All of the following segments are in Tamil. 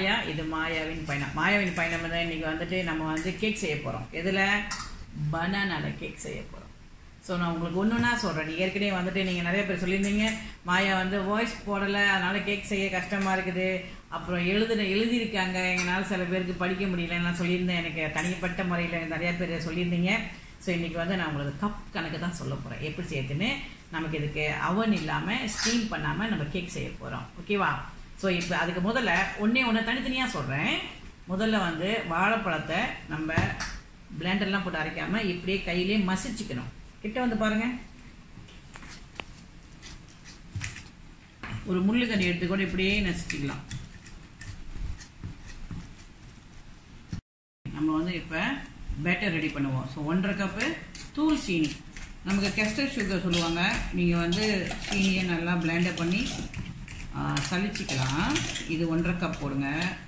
மாயா இது மாயாவின் பயணம் மாயாவின் பயணம் தான் இன்னைக்கு வந்துட்டு நம்ம வந்து கேக் செய்ய போகிறோம் எதில் பனானால கேக் செய்ய போகிறோம் ஸோ நான் உங்களுக்கு ஒன்று ஒன்றா சொல்கிறேன் ஏற்கனவே வந்துட்டு நீங்கள் நிறைய பேர் சொல்லியிருந்தீங்க மாயா வந்து வாய்ஸ் போடலை அதனால கேக் செய்ய கஷ்டமாக இருக்குது அப்புறம் எழுதுன எழுதியிருக்காங்க எங்களால் சில பேருக்கு படிக்க முடியல நான் சொல்லியிருந்தேன் எனக்கு தனிப்பட்ட முறையில் நிறைய பேர் சொல்லியிருந்தீங்க ஸோ இன்றைக்கி வந்து நான் உங்களுக்கு கப் கணக்கு தான் சொல்ல போகிறேன் எப்படி செய்யுதுன்னு நமக்கு இதுக்கு அவன் இல்லாமல் ஸ்டீம் பண்ணாமல் நம்ம கேக் செய்ய போகிறோம் ஓகேவா ஸோ இப்போ அதுக்கு முதல்ல ஒன்றே ஒன்று தனித்தனியாக சொல்கிறேன் முதல்ல வந்து வாழைப்பழத்தை நம்ம பிளெண்டர்லாம் போட்டு அரைக்காமல் இப்படியே கையிலே மசிச்சுக்கணும் கிட்ட வந்து பாருங்க ஒரு முள்ளுக்கடி எடுத்து கூட இப்படியே நசிச்சுக்கலாம் நம்ம வந்து இப்போ பேட்டர் ரெடி பண்ணுவோம் ஸோ ஒன்றரை கப்பு தூள் சீனி நமக்கு கெஸ்டர் சுகர் சொல்லுவாங்க நீங்கள் வந்து சீனியை நல்லா பிளெண்டர் பண்ணி ஆ, சலிச்சுக்கலாம் இது ஒன்றரை கப் போடுங்க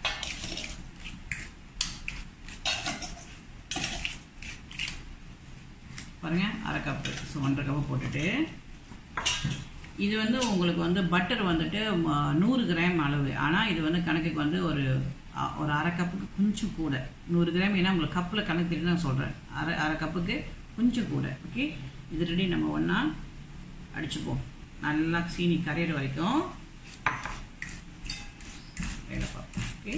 பாருங்க அரை கப்பு ஸோ ஒன்றரை கப்பு போட்டுட்டு இது வந்து உங்களுக்கு வந்து பட்டர் வந்துட்டு ம- நூறு கிராம் அளவு ஆனால் இது வந்து கணக்குக்கு வந்து ஒரு அ- ஒரு அரை கப்புக்கு கொஞ்சம் கூட நூறு கிராம் ஏன்னா உங்களுக்கு கப்பில் கணக்கு தெரிஞ்சு நான் சொல்கிறேன் அரை அரை கப்புக்கு கொஞ்சம் கூட ஓகே இது ரெடி நம்ம ஒன்றா அடிச்சுப்போம் நல்லா சீனி கரையிற வரைக்கும் வேலை பார்ப்போம் ஓகே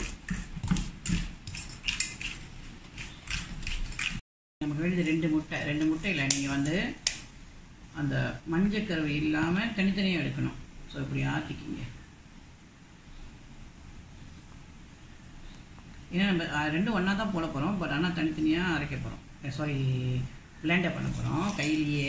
நமக்கு வேண்டியது ரெண்டு முட்டை ரெண்டு முட்டையில் நீங்கள் வந்து அந்த மஞ்சக்கருவு இல்லாமல் தனித்தனியாக எடுக்கணும் ஸோ இப்படி ஆற்றிக்கிங்க ஏன்னா நம்ம அஹ், ரெண்டும் ஒன்றா தான் போட போகிறோம் பட் ஆனால் தனித்தனியாக அரைக்க போகிறோம் சாரி பிளேண்டை பண்ண போகிறோம் கையிலேயே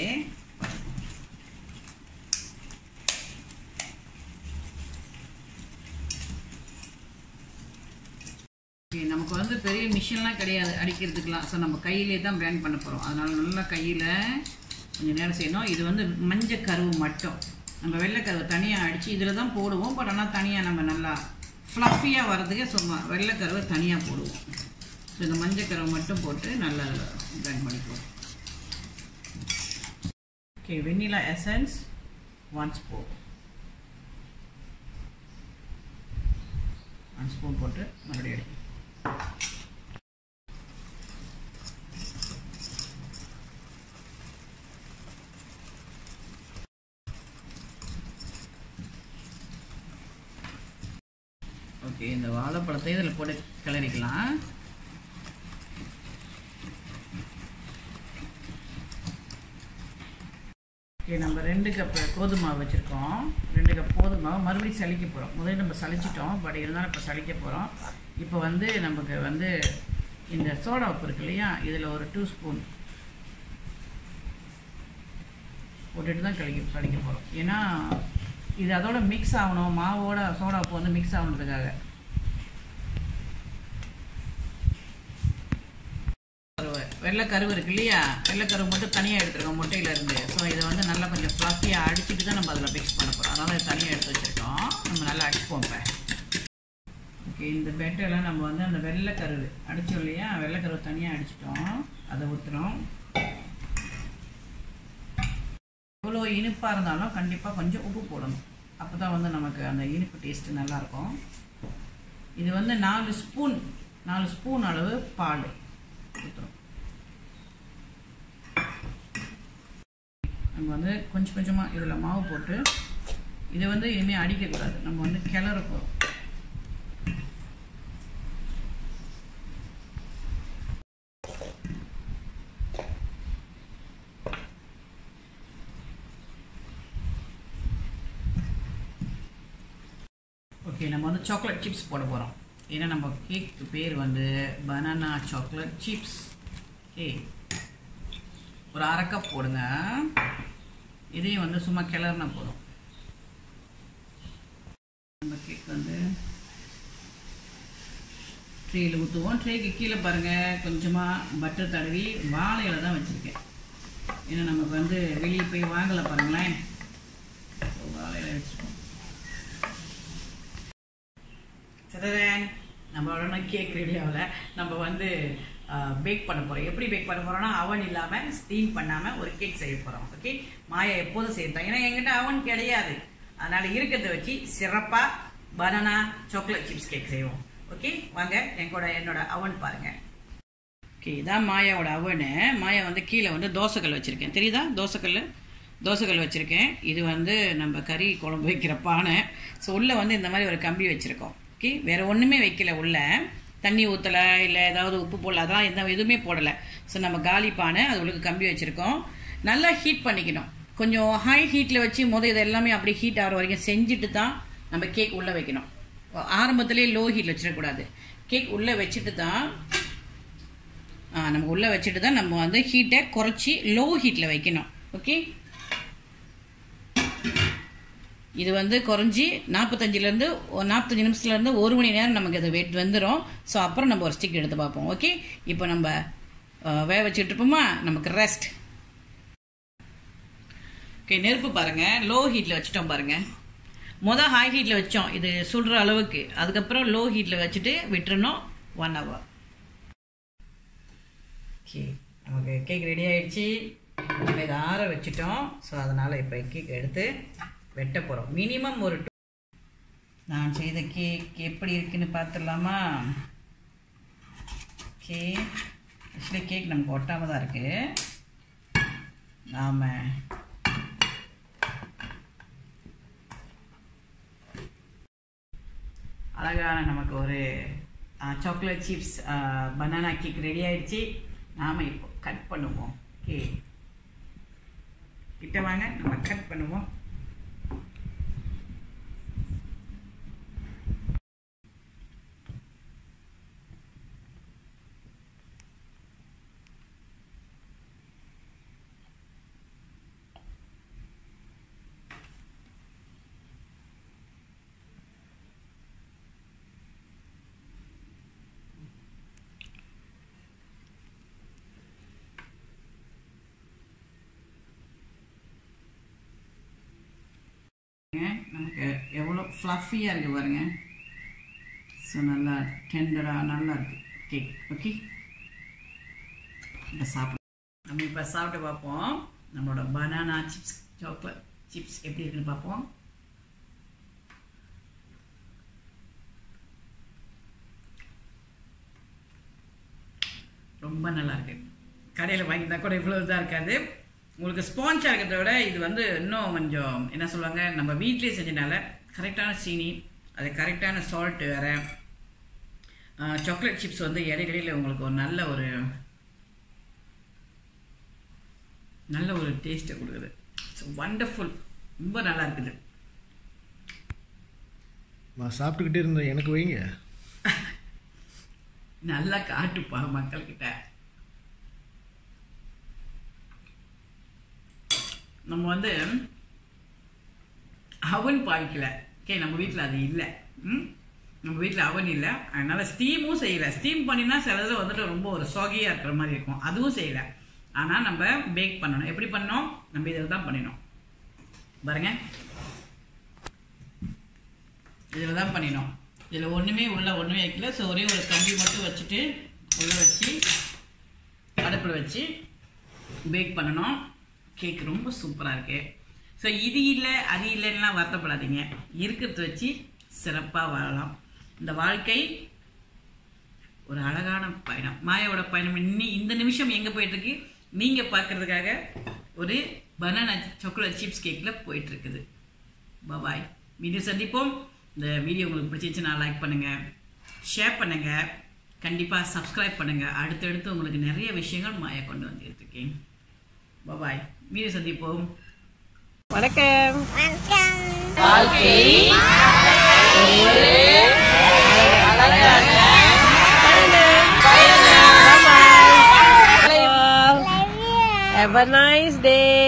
Okay, நமக்கு வந்து பெரிய மிஷின்லாம் கிடையாது அடிக்கிறதுக்கெலாம் ஸோ நம்ம கையிலே தான் பிளேண்ட் பண்ண போகிறோம் அதனால நல்லா கையில் கொஞ்சம் நேரம் செய்யணும் இது வந்து மஞ்சள் கருவு மட்டும் நம்ம வெள்ளைக்கருவு தனியாக அடித்து இதில் தான் போடுவோம் பட் ஆனால் தனியாக நம்ம நல்லா ஃப்ளஃபியாக வர்றதுக்கே சும்மா வெள்ளைக்கருவை தனியாக போடுவோம் ஸோ இந்த மஞ்சள் கருவை மட்டும் போட்டு நல்லா பிளேண்ட் பண்ணிக்குவோம் okay vanilla essence one spoon one spoon போட்டு மறுபடியும் அடி ஓகே இந்த வாழைப்பழத்தை இதில் போட்டு கிளறிக்கலாம் ஓகே நம்ம ரெண்டு கப் கோதுமை மாவு வச்சுருக்கோம் ரெண்டு கப் கோதுமை மாவு மறுபடியும் சலிக்க போகிறோம் முதல்ல நம்ம சலிச்சிட்டோம் பட் இருந்தாலும் இப்போ சலிக்க போகிறோம் இப்போ வந்து நமக்கு வந்து இந்த சோடா உப்பு இருக்கு இல்லையா இதில் ஒரு டூ ஸ்பூன் போட்டுட்டு தான் கழிக்க கழிக்க போகிறோம் ஏன்னா இது அதோட மிக்ஸ் ஆகணும் மாவோட சோடா உப்பு வந்து மிக்ஸ் ஆகணுன்றதுக்காக கருவு வெள்ளை கருவு இருக்கு இல்லையா வெள்ளை கருவு மட்டும் தனியாக எடுத்துருக்கோம் முட்டையில இருந்து ஸோ இதை வந்து நல்லா கொஞ்சம் ஃப்ளஃபியாக அடிச்சுட்டு தான் நம்ம அதில் மிக்ஸ் பண்ண போகிறோம் அதனால் இது தனியாக எடுத்து வச்சுருக்கோம் நம்ம நல்லா அடிச்சுப்போம் இப்போ ஓகே இந்த பெட்டெல்லாம் நம்ம வந்து அந்த வெள்ளை கருவு அடித்தோம் இல்லையா வெள்ளை கருவு தனியாக அடிச்சிட்டோம் அதை ஊற்றுறோம் எவ்வளோ இனிப்பாக இருந்தாலும் கண்டிப்பாக கொஞ்சம் உப்பு போடணும் அப்போ தான் வந்து நமக்கு அந்த இனிப்பு டேஸ்ட்டு நல்லாயிருக்கும் இது வந்து நாலு ஸ்பூன் நாலு ஸ்பூன் அளவு பால் ஊற்றுறோம் நம்ம வந்து கொஞ்சம் கொஞ்சமாக இதில் மாவு போட்டு இதை வந்து இனிமேல் அடிக்கக்கூடாது நம்ம வந்து கிளற போகிறோம் ஓகே நம்ம வந்து சாக்லேட் சிப்ஸ் போட போகிறோம் ஏன்னா நம்ம கேக்கு பேர் வந்து பனானா சாக்லேட் சிப்ஸ் ஓகே ஒரு அரை கப் போடுங்க இதையும் வந்து சும்மா கிளறினா போதும் நம்ம கேக் வந்து ட்ரேயில் ஊற்றுவோம் ட்ரேக்கு கீழே பாருங்கள் கொஞ்சமாக பட்டர் தடவி வாழையில தான் வச்சுருக்கேன் ஏன்னா நமக்கு வந்து வெளியே போய் வாங்கலை பாருங்களேன் So, வாழையில வச்சுருக்கோம் சதன் நம்மளோட கேக் ரெடி ஆகல நம்ம வந்து பேக் பண்ண போகிறோம் எப்படி பேக் பண்ண போகிறோம்னா அவன் இல்லாமல் ஸ்டீம் பண்ணாமல் ஒரு கேக் செய்ய போகிறோம் ஓகே மாயா எப்போதும் செய்யத்தான் ஏன்னா என்கிட்ட அவன் கிடையாது அதனால் இருக்கிறத வச்சு சிறப்பாக பனானா சாக்லேட் சிப்ஸ் கேக் செய்வோம் ஓகே வாங்க என் கூட என்னோட அவன் பாருங்க ஓகே இதான் மாயாவோட அவனு மாயா வந்து கீழே வந்து தோசைக்கல் வச்சுருக்கேன் தெரியுதா தோசைக்கல் தோசைக்கல் வச்சுருக்கேன் இது வந்து நம்ம கறி குழம்பு வைக்கிற பானை ஸோ உள்ளே வந்து இந்த மாதிரி ஒரு கம்பி வச்சுருக்கோம் ஓகே வேறு ஒன்றுமே வைக்கல உள்ள தண்ணி ஊற்றலை இல்லை ஏதாவது உப்பு போடல அதெல்லாம் எந்த எதுவுமே போடலை ஸோ நம்ம காலி பானை அது உள்ளுக்கு கம்பி வச்சுருக்கோம் நல்லா ஹீட் பண்ணிக்கணும் கொஞ்சம் ஹை ஹீட்டில் வச்சு முத இது எல்லாமே அப்படியே ஹீட் ஆகிற வரைக்கும் செஞ்சுட்டு தான் நம்ம கேக் உள்ளே வைக்கணும் ஆரம்பத்திலே லோ ஹீட்டில் வச்சிடக்கூடாது கேக் உள்ளே வச்சுட்டு தான் ஆ, நம்ம உள்ளே வச்சுட்டு தான் நம்ம வந்து ஹீட்டை குறைச்சி லோ ஹீட்டில் வைக்கணும் ஓகே இது வந்து குறைஞ்சி நாற்பத்தஞ்சிலேருந்து நாற்பத்தஞ்சு நிமிஷத்துலேருந்து ஒரு மணி நேரம் நமக்கு அது வெயிட் வந்துடும் ஸோ அப்புறம் நம்ம ஒரு ஸ்டிக் எடுத்து பார்ப்போம் ஓகே இப்போ நம்ம ஆ, வேக வச்சுட்டு இருப்போமா நமக்கு ரெஸ்ட் ஓகே நெருப்பு பாருங்க லோ ஹீட்டில் வச்சுட்டோம் பாருங்க மொதல் ஹை ஹீட்டில் வச்சோம் இது சுடுற அளவுக்கு அதுக்கப்புறம் லோ ஹீட்டில் வச்சுட்டு விட்டுறணும் ஒன் ஹவர் ஓகே நமக்கு கேக் ரெடி ஆயிடுச்சு நம்ம இதை ஆற வச்சுட்டோம் ஸோ அதனால் இப்போ கேக் எடுத்து வெட்ட போகிறோம் மினிமம் ஒரு two- நான் செய்த கேக் எப்படி இருக்குன்னு பார்த்துடலாமா ஓகே ஆக்சுவலி கேக் நமக்கு ஒட்டாமல் தான் இருக்குது நாம் அழகான நமக்கு ஒரு chocolate chips banana cake ready ஆயிடுச்சு நாம் இப்போ கட் பண்ணுவோம் ஓகே கிட்ட வாங்க நம்ம கட் பண்ணுவோம் பாருங்க, நமக்கு எவ்வளோ ஃப்ளஃபியாக இருக்குது பாருங்க ஸோ நல்லா டெண்டராக நல்லா இருக்கு கேக் ஓகே இப்போ சாப்பிட நம்ம இப்போ சாப்பிட்டு பார்ப்போம் நம்மளோட பனானா சிப்ஸ் சாக்லேட் சிப்ஸ் எப்படி இருக்குன்னு பார்ப்போம் ரொம்ப நல்லா இருக்கு கடையில் வாங்கினா கூட இவ்வளோ இதாக இருக்காது உங்களுக்கு ஸ்பான்ஸாக இருக்கிறத விட இது வந்து இன்னும் கொஞ்சம் என்ன சொல்லுவாங்க நம்ம வீட்டிலேயே செஞ்சனால கரெக்டான சீனி அது கரெக்டான சால்ட் வேறு சாக்லேட் சிப்ஸ் வந்து இடையிடையில் உங்களுக்கு ஒரு நல்ல ஒரு நல்ல ஒரு டேஸ்ட்டை கொடுக்குது ஸோ வண்டர்ஃபுல் ரொம்ப நல்லா இருக்குது நான் சாப்பிட்டுக்கிட்டே இருந்தேன் எனக்கு வைங்க நல்லா காட்டுப்பா மக்கள்கிட்ட நம்ம வந்து அவன் பாவிக்கல ஓகே நம்ம வீட்டில் அது இல்லை ம் நம்ம வீட்டில் அவன் இல்லை அதனால ஸ்டீமும் செய்யலை ஸ்டீம் பண்ணினா சிலது வந்துட்டு ரொம்ப ஒரு சொகையாக இருக்கிற மாதிரி இருக்கும் அதுவும் செய்யலை ஆனால் நம்ம பேக் பண்ணணும் எப்படி பண்ணோம் நம்ம இதில் தான் பண்ணினோம் பாருங்க இதில் தான் பண்ணினோம் இதில் ஒன்றுமே உள்ள ஒன்றுமே வைக்கல ஸோ ஒரே ஒரு கம்பி மட்டும் வச்சுட்டு உள்ளே வச்சு அடுப்பில் வச்சு பேக் பண்ணணும் கேக் ரொம்ப சூப்பராக இருக்கு ஸோ இது இல்லை அது இல்லைன்னா வருத்தப்படாதீங்க இருக்கிறத வச்சு சிறப்பாக வாழலாம் இந்த வாழ்க்கை ஒரு அழகான பயணம் மாயாவோட பயணம் இன்னி இந்த நிமிஷம் எங்கே போயிட்டுருக்கு நீங்கள் பார்க்கறதுக்காக ஒரு பனானா சாக்லேட் சிப்ஸ் கேக்கில் போயிட்டுருக்குது பாய் வீடியோ சந்திப்போம் இந்த வீடியோ உங்களுக்கு பிடிச்சிருச்சுன்னா லைக் பண்ணுங்கள் ஷேர் பண்ணுங்கள் கண்டிப்பாக சப்ஸ்கிரைப் பண்ணுங்கள் அடுத்தடுத்து உங்களுக்கு நிறைய விஷயங்கள் மாயா கொண்டு வந்துட்டு இருக்கேன் பாய் வீடியோ சந்திப்போம் வணக்கம் Have a nice day.